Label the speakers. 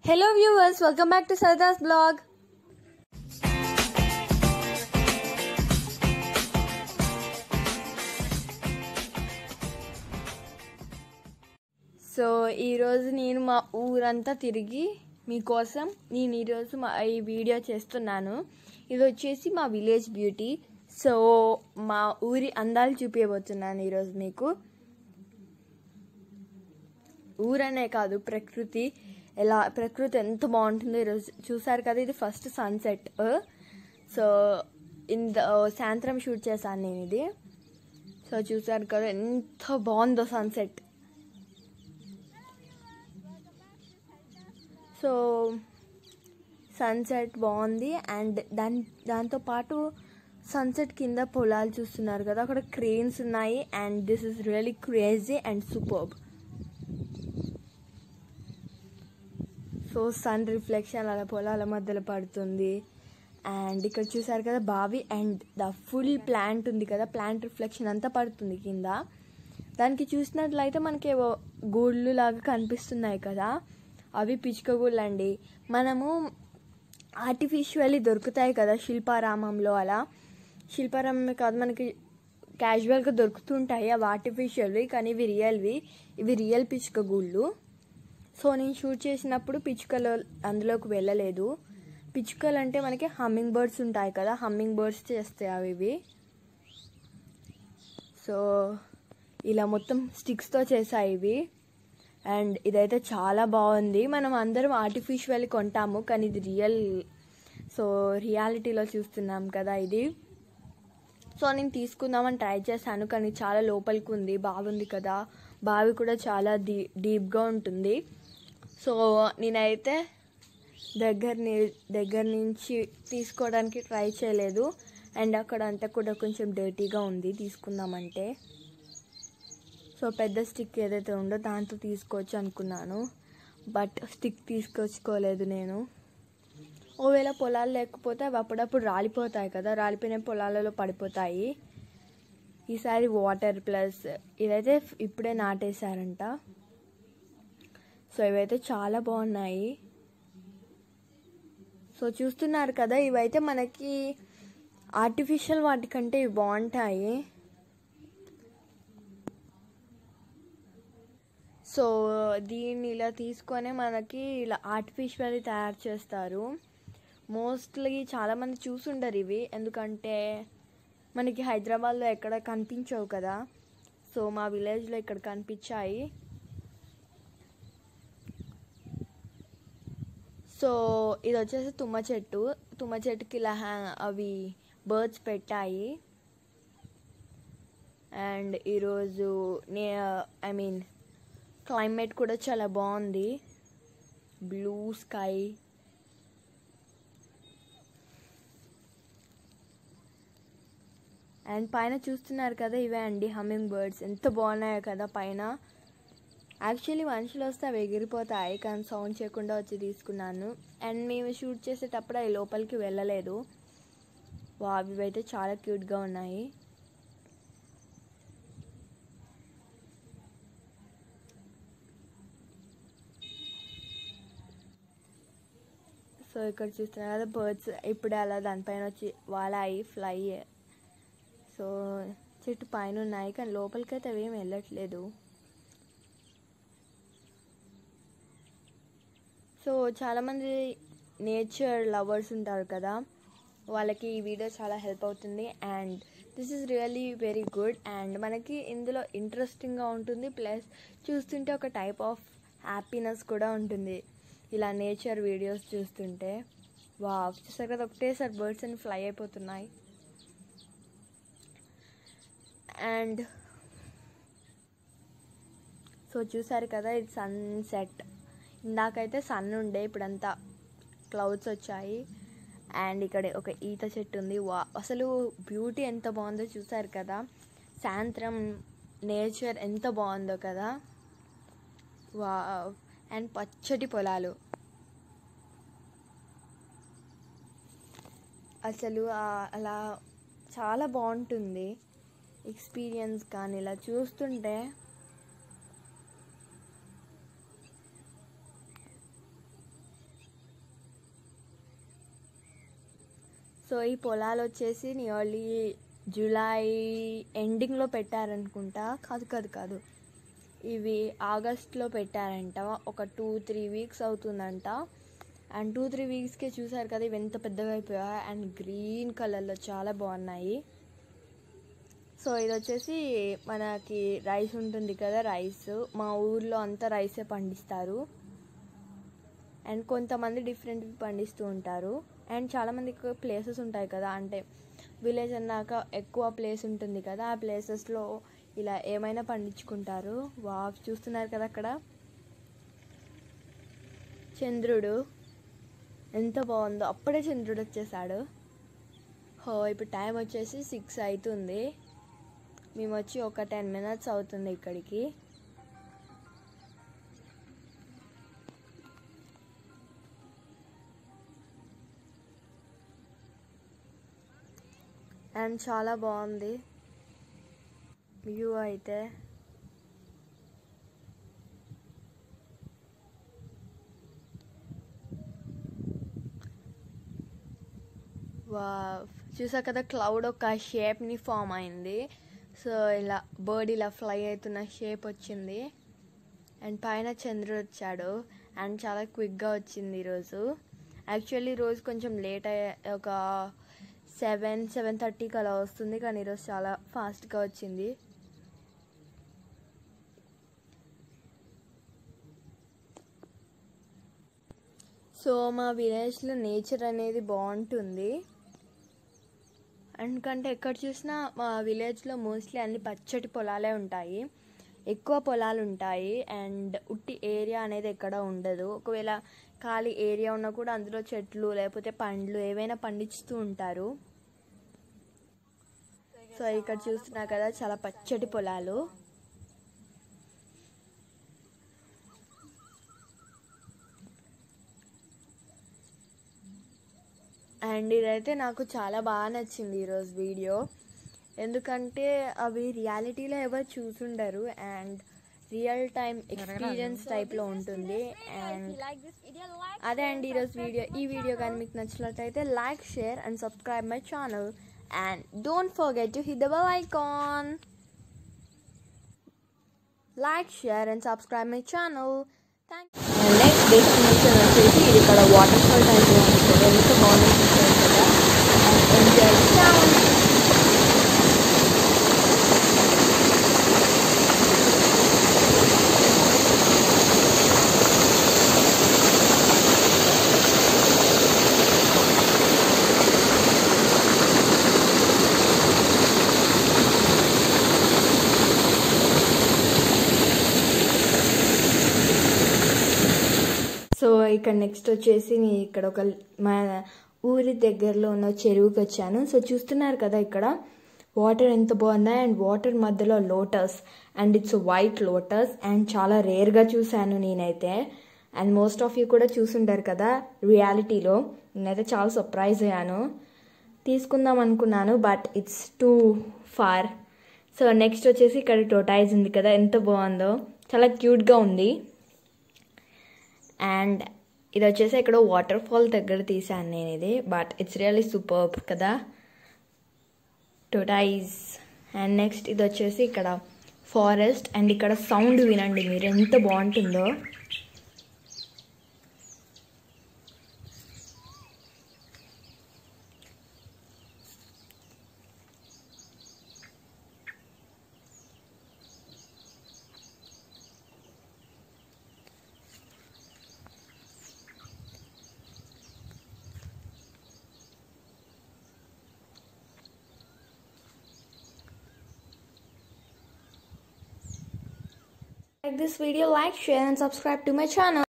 Speaker 1: Hello viewers, welcome back to Sarda's blog. So ఈరోజు నేను మా ఊరంతా తిరిగి మీకోసం నేను ఈరోజు మా ఈ వీడియో చేస్తున్నాను ఇది వచ్చేసి మా విలేజ్ బ్యూటీ సో మా ఊరి అందాలు చూపించబోతున్నాను ఈరోజు మీకు ఊరనే కాదు ప్రకృతి ఎలా ప్రకృతి ఎంత బాగుంటుందో ఈరోజు చూసారు కదా ఇది ఫస్ట్ సన్సెట్ సో ఇంత సాయంత్రం షూట్ చేశాను నేను ఇది సో చూసారు కదా ఎంత బాగుందో సన్సెట్ సో సన్సెట్ బాగుంది అండ్ దాని దాంతోపాటు సన్సెట్ కింద పొలాలు చూస్తున్నారు కదా అక్కడ క్రెయిన్స్ ఉన్నాయి and this is really crazy and superb so sun reflection అలా పొలాల మధ్యలో పడుతుంది అండ్ ఇక్కడ చూసారు కదా బావి అండ్ ద ఫుల్ ప్లాంట్ ఉంది కదా ప్లాంట్ రిఫ్లెక్షన్ అంతా పడుతుంది కింద దానికి చూసినట్లయితే మనకి ఏవో గూళ్ళు లాగా కనిపిస్తున్నాయి కదా అవి పిచ్చుక గూళ్ళు అండి మనము ఆర్టిఫిషియల్లీ దొరుకుతాయి కదా శిల్పారామంలో అలా శిల్పారామమే కాదు మనకి క్యాజువల్గా దొరుకుతుంటాయి అవి ఆర్టిఫిషియల్వి కానీ ఇవి రియల్వి ఇవి రియల్ పిచ్చుక గూళ్ళు సో నేను షూట్ చేసినప్పుడు పిచ్చుకలు అందులోకి వెళ్ళలేదు పిచ్చుకలు అంటే మనకి హమ్మింగ్ బర్డ్స్ ఉంటాయి కదా హమ్మింగ్ బర్డ్స్ చేస్తాయి అవి ఇవి సో ఇలా మొత్తం స్టిక్స్తో చేసాయి ఇవి అండ్ ఇదైతే చాలా బాగుంది మనం అందరం ఆర్టిఫిషియల్ కొంటాము కానీ ఇది రియల్ సో రియాలిటీలో చూస్తున్నాం కదా ఇది సో నేను తీసుకుందామని ట్రై చేశాను కానీ చాలా లోపలికి ఉంది బాగుంది కదా బావి కూడా చాలా డీ డీప్గా ఉంటుంది సో నేనైతే దగ్గర దగ్గర నుంచి తీసుకోవడానికి ట్రై చేయలేదు అండ్ అక్కడ అంతా కూడా కొంచెం డర్టీగా ఉంది తీసుకుందామంటే సో పెద్ద స్టిక్ ఏదైతే ఉందో దాంతో తీసుకోవచ్చు అనుకున్నాను బట్ స్టిక్ తీసుకొచ్చుకోలేదు నేను ఒకవేళ పొలాలు లేకపోతే అవి అప్పుడప్పుడు రాలిపోతాయి కదా రాలిపోయిన పొలాలలో పడిపోతాయి ఈసారి వాటర్ ప్లస్ ఇదైతే ఇప్పుడే నాటేశారంట సో ఇవైతే చాలా బాగున్నాయి సో చూస్తున్నారు కదా ఇవైతే మనకి ఆర్టిఫిషియల్ వాటికంటే ఇవి బాగుంటాయి సో దీన్ని ఇలా తీసుకొని మనకి ఇలా ఆర్టిఫిషియల్ తయారు చేస్తారు మోస్ట్లీ చాలామంది చూసుండరు ఇవి ఎందుకంటే మనకి హైదరాబాద్లో ఎక్కడ కనిపించవు కదా సో మా విలేజ్లో ఇక్కడ కనిపించాయి సో ఇది వచ్చేసి తుమ్మ చెట్టు తుమ్మ చెట్టుకి ఇలా హ్యా- అవి బర్డ్స్ పెట్టాయి అండ్ ఈరోజు నే ఐ మీన్ క్లైమేట్ కూడా చాలా బాగుంది బ్లూ స్కై అండ్ పైన చూస్తున్నారు కదా ఇవే అండి హమ్మింగ్ బర్డ్స్ ఎంత బాగున్నాయో కదా పైన యాక్చువల్లీ మనుషులు వస్తే అవి ఎగిరిపోతాయి కానీ సౌండ్ చేయకుండా వచ్చి తీసుకున్నాను అండ్ మేము షూట్ చేసేటప్పుడు అవి లోపలికి వెళ్ళలేదు వా అవి అయితే చాలా క్యూట్గా ఉన్నాయి సో ఇక్కడ చూస్తున్నారు కదా బర్డ్స్ ఇప్పుడే అలా దానిపైన వచ్చి వాలాయి ఫ్లై సో చెట్టు పైన ఉన్నాయి కానీ లోపలికి అయితే అవి ఏం వెళ్ళట్లేదు సో చాలామంది నేచర్ లవర్స్ ఉంటారు కదా వాళ్ళకి ఈ వీడియో చాలా హెల్ప్ అవుతుంది and this is really very good and మనకి ఇందులో ఇంట్రెస్టింగ్గా ఉంటుంది ప్లస్ చూస్తుంటే ఒక టైప్ ఆఫ్ హ్యాపీనెస్ కూడా ఉంటుంది ఇలా నేచర్ వీడియోస్ చూస్తుంటే వా చూసారు కదా ఒకటేసారి బర్డ్స్ అని ఫ్లై అయిపోతున్నాయి అండ్ సో చూసారు కదా ఇది సన్సెట్ ఇందాకైతే సన్ ఉండే ఇప్పుడంతా క్లౌడ్స్ వచ్చాయి అండ్ ఇక్కడ ఒక ఈత చెట్టు ఉంది వా అసలు బ్యూటీ ఎంత బాగుందో చూసారు కదా సాయంత్రం నేచర్ ఎంత బాగుందో కదా వా అండ్ పచ్చటి పొలాలు అసలు ఆ- అలా చాలా బాగుంటుంది ఎక్స్పీరియన్స్ కానీ ఇలా చూస్తుంటే సో ఈ పొలాలు వచ్చేసి నియర్లీ జూలై ఎండింగ్లో పెట్టారనుకుంటా కాదు కాదు కాదు ఇవి ఆగస్ట్లో పెట్టారంట ఒక టూ త్రీ వీక్స్ అవుతుందంట అండ్ టూ త్రీ వీక్స్కే చూసారు కదా ఇవి ఎంత పెద్దగా అయిపోయా అండ్ గ్రీన్ కలర్లో చాలా బాగున్నాయి సో ఇది వచ్చేసి మనకి రైస్ ఉంటుంది కదా రైస్ మా ఊర్లో అంతా రైసే పండిస్తారు అండ్ కొంతమంది డిఫరెంట్ పండిస్తూ ఉంటారు అండ్ చాలామంది ప్లేసెస్ ఉంటాయి కదా అంటే విలేజ్ అన్నాక ఎక్కువ ప్లేస్ ఉంటుంది కదా ఆ ప్లేసెస్లో ఇలా ఏమైనా పండించుకుంటారు వా చూస్తున్నారు కదా అక్కడ చంద్రుడు ఎంత బాగుందో అప్పుడే చంద్రుడు వచ్చేసాడు హో ఇప్పుడు టైం వచ్చేసి సిక్స్ అవుతుంది మేము వచ్చి ఒక టెన్ మినిట్స్ అవుతుంది ఇక్కడికి అండ్ చాలా బాగుంది వ్యూ అయితే వా చూసా కదా క్లౌడ్ ఒక షేప్ని ఫామ్ అయింది సో ఇలా బర్డ్ ఇలా ఫ్లై అవుతున్న షేప్ వచ్చింది అండ్ పైన చంద్రుడు వచ్చాడు అండ్ చాలా క్విక్గా వచ్చింది ఈరోజు యాక్చువల్లీ రోజు కొంచెం లేట్ అయ్యే ఒక సెవెన్ సెవెన్ థర్టీకి అలా వస్తుంది కానీ ఈరోజు చాలా ఫాస్ట్గా వచ్చింది సో మా విలేజ్లో నేచర్ అనేది బాగుంటుంది ఎందుకంటే ఎక్కడ చూసినా మా విలేజ్లో మోస్ట్లీ అన్ని పచ్చటి పొలాలే ఉంటాయి ఎక్కువ పొలాలు ఉంటాయి అండ్ ఉట్టి ఏరియా అనేది ఎక్కడ ఉండదు ఒకవేళ ఖాళీ ఏరియా ఉన్నా కూడా అందులో చెట్లు లేకపోతే పండ్లు ఏవైనా పండిస్తూ ఉంటారు సో ఇక్కడ చూస్తున్నా కదా చాలా పచ్చటి పొలాలు అండ్ ఇదైతే నాకు చాలా బాగా నచ్చింది ఈరోజు వీడియో ఎందుకంటే అవి రియాలిటీలో ఎవరు చూసుండరు అండ్ రియల్ టైం ఎక్స్పీరియన్స్ టైప్లో ఉంటుంది అండ్ అదే అండి ఈరోజు వీడియో ఈ వీడియో కానీ మీకు నచ్చినట్లయితే like share and subscribe my channel and don't forget to hit the bell icon like share and subscribe my channel thank next destination వచ్చేసి ఇది ఇక్కడ వాటర్ ఫాల్ టైప్లో ఉంటుంది ఎంత బాగుంది చూసారు కదా ఎంజాయ్ సౌండ్ సో ఇక్కడ నెక్స్ట్ వచ్చేసి నేను ఇక్కడ ఒక మా ఊరి దగ్గరలో ఉన్న చెరువుకి వచ్చాను సో చూస్తున్నారు కదా ఇక్కడ వాటర్ ఎంత బాగున్నాయి అండ్ వాటర్ మధ్యలో lotus and it's white lotus and చాలా రేర్గా చూశాను నేనైతే అండ్ మోస్ట్ ఆఫ్ యూ కూడా చూసుంటారు కదా రియాలిటీలో నేనైతే చాలా సర్ప్రైజ్ అయ్యాను తీసుకుందాం అనుకున్నాను but it's too far so next వచ్చేసి ఇక్కడ టోటైజ్ ఉంది కదా ఎంత బాగుందో చాలా క్యూట్గా ఉంది అండ్ ఇది వచ్చేసి ఇక్కడ వాటర్ ఫాల్ దగ్గర తీసాను నేను ఇది బట్ ఇట్స్ రియల్లీ సూపర్ కదా టొటైజ్ అండ్ నెక్స్ట్ ఇది వచ్చేసి ఇక్కడ ఫారెస్ట్ అండ్ ఇక్కడ సౌండ్ వినండి మీరు ఎంత బాగుంటుందో like this video like share and subscribe to my channel